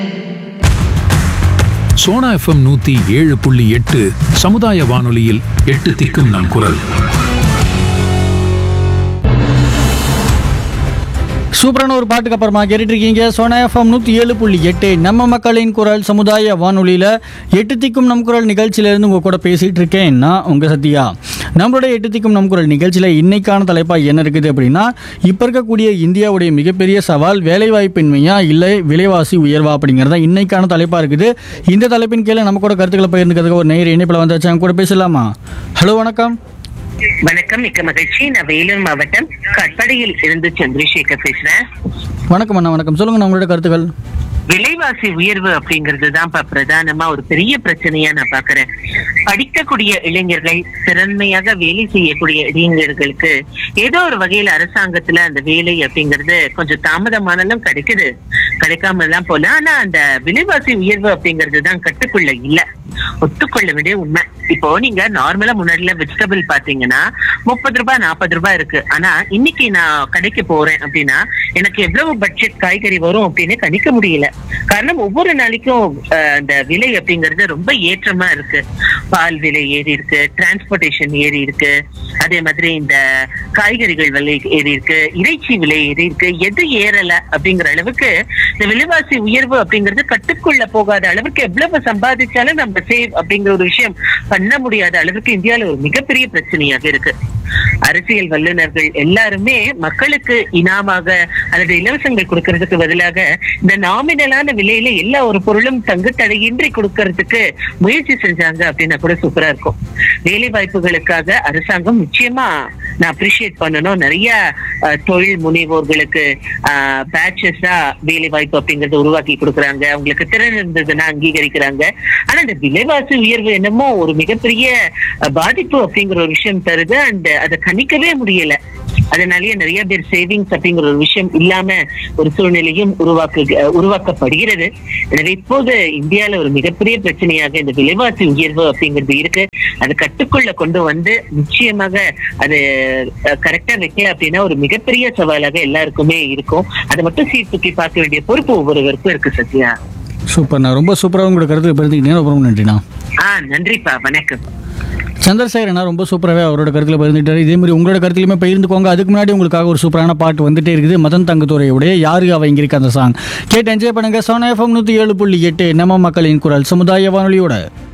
Sona FM நூத்தி ஏழு புள்ளி எட்டு சமுதாய வானொலியில் எட்டு திக்கும் நம் குரல் சூப்பரான ஒரு பாட்டுக்கு அப்புறமா கேட்டுட்டு இருக்கீங்க சோனா எஃப்எம் நூற்றி ஏழு புள்ளி எட்டு நம்ம மக்களின் குரல் சமுதாய வானொலியில் எட்டு திக்கும் நம் குரல் நிகழ்ச்சியிலேருந்து உங்கள் கூட பேசிகிட்டு இருக்கேன் நான் உங்கள் சத்யா நம்மளுடைய எட்டு திக்கும் நம் குரல் நிகழ்ச்சியில் இன்னைக்கான தலைப்பாக என்ன இருக்குது அப்படின்னா இப்போ இருக்கக்கூடிய இந்தியாவுடைய மிகப்பெரிய சவால் வேலைவாய்ப்பின்மையா இல்லை விலைவாசி உயர்வா அப்படிங்கிறது தான் இன்னைக்கான தலைப்பாக இருக்குது இந்த தலைப்பின் கீழே நம்ம கூட கருத்துக்களை பகிர்ந்துக்கிறதுக்கு ஒரு நேர் இணைப்பில் வந்தாச்சு அவங்க கூட பேசலாமா ஹலோ வணக்கம் வணக்கம் மிக்க மகிழ்ச்சி நான் வேலூர் மாவட்டம் கட்படியில் இருந்து சந்திரசேகர் பேசுறேன் வணக்கம் அண்ணா வணக்கம் சொல்லுங்கள் நம்மளோட கருத்துக்கள் விலைவாசி உயர்வு அப்படிங்கிறது தான் இப்ப பிரதானமா ஒரு பெரிய பிரச்சனையா நான் பாக்குறேன் படிக்கக்கூடிய இளைஞர்கள் திறன்மையாக வேலை செய்யக்கூடிய இளைஞர்களுக்கு ஏதோ ஒரு வகையில அரசாங்கத்துல அந்த வேலை அப்படிங்கிறது கொஞ்சம் தாமதமானாலும் கிடைக்குது கிடைக்காம எல்லாம் போல ஆனா அந்த விலைவாசி உயர்வு அப்படிங்கிறது தான் கட்டுக்குள்ள இல்ல ஒத்துக்கொள்ள வேண்டிய உண்மை இப்போ நீங்க நார்மலா முன்னாடில வெஜிடபிள் பாத்தீங்கன்னா முப்பது ரூபாய் நாற்பது ரூபாய் இருக்கு ஆனா இன்னைக்கு நான் கடைக்கு போறேன் அப்படின்னா எனக்கு எவ்வளவு பட்ஜெட் காய்கறி வரும் அப்படின்னு கணிக்க முடியல காரணம் ஒவ்வொரு நாளைக்கும் அஹ், அந்த விலை அப்படிங்கிறது ரொம்ப ஏற்றமா இருக்கு பால் விலை ஏறி இருக்கு டிரான்ஸ்போர்டேஷன் ஏறி இருக்கு அதே மாதிரி இந்த காய்கறிகள் விலை ஏறி இருக்கு இறைச்சி விலை ஏறி இருக்கு எது ஏறல அப்படிங்கிற அளவுக்கு இந்த விலைவாசி உயர்வு அப்படிங்கிறது கட்டுக்குள்ள போகாத அளவுக்கு எவ்வளவு சம்பாதிச்சாலும் நம்ம சேவ் அப்படிங்கிற ஒரு விஷயம் பண்ண முடியாத அளவுக்கு இந்தியால ஒரு மிகப்பெரிய பிரச்சனையாக இருக்கு அரசியல் வல்லுநர்கள் எல்லாருமே மக்களுக்கு இனாமாக அல்லது இலவசங்கள் கொடுக்கறதுக்கு பதிலாக இந்த நாமினலான விலையில எல்லா ஒரு பொருளும் தங்கு தடையின்றி கொடுக்கறதுக்கு முயற்சி செஞ்சாங்க அப்படின்னா கூட சூப்பரா இருக்கும் வேலை வாய்ப்புகளுக்காக அரசாங்கம் நிச்சயமா நான் அப்ரிஷியேட் பண்ணணும் நிறைய அஹ், தொழில் முனைவோர்களுக்கு பேச்சஸா வேலை வாய்ப்பு அப்படிங்கறத உருவாக்கி கொடுக்குறாங்க அவங்களுக்கு திறன் இருந்ததுன்னா அங்கீகரிக்கிறாங்க ஆனா இந்த விலைவாசி உயர்வு என்னமோ ஒரு மிகப்பெரிய அஹ், பாதிப்பு அப்படிங்கிற ஒரு விஷயம் தருது அண்ட் அதை கணிக்கவே முடியல அதனாலேயே நிறைய பேர் சேவிங்ஸ் அப்படிங்கிற ஒரு விஷயம் இல்லாம ஒரு சூழ்நிலையும் உருவாக்கு அஹ், உருவாக்கப்படுகிறது எனவே இப்போது இந்தியால ஒரு மிகப்பெரிய பிரச்சனையாக இந்த விலைவாசி உயர்வு அப்படிங்கிறது இருக்கு அது கட்டுக்குள்ள கொண்டு வந்து நிச்சயமாக அது கரெக்டா வைக்கல அப்படின்னா ஒரு மிகப்பெரிய சவாலாக எல்லாருக்குமே இருக்கும் அதை மட்டும் சீர்தூக்கி பார்க்க வேண்டிய பொறுப்பு ஒவ்வொருவருக்கும் இருக்கு சத்யா சூப்பர்ண்ணா ரொம்ப சூப்பராக உங்களோட கருத்துக்களை பகிர்ந்துக்கிட்டீங்க ரொம்ப நன்றிண்ணா ஆஹ் நன்றிப்பா வணக்கம் சந்திரசேகரனா ரொம்ப சூப்பராகவே அவரோட கருத்துல பகிர்ந்துட்டாரு இதே மாதிரி உங்களோட கருத்துலையுமே பகிர்ந்துக்கோங்க அதுக்கு முன்னாடி உங்களுக்காக ஒரு சூப்பரான பாட்டு வந்துட்டே இருக்குது மதன் தங்கத்துறையுடைய யாரு அவ இங்க இருக்கு அந்த சாங் கேட்டு என்ஜாய் பண்ணுங்க சோனா எஃப்எம் நூற்றி ஏழு புள்ளி எட்டு நம்ம மக்களின் குரல் சமுதாய வானொலியோட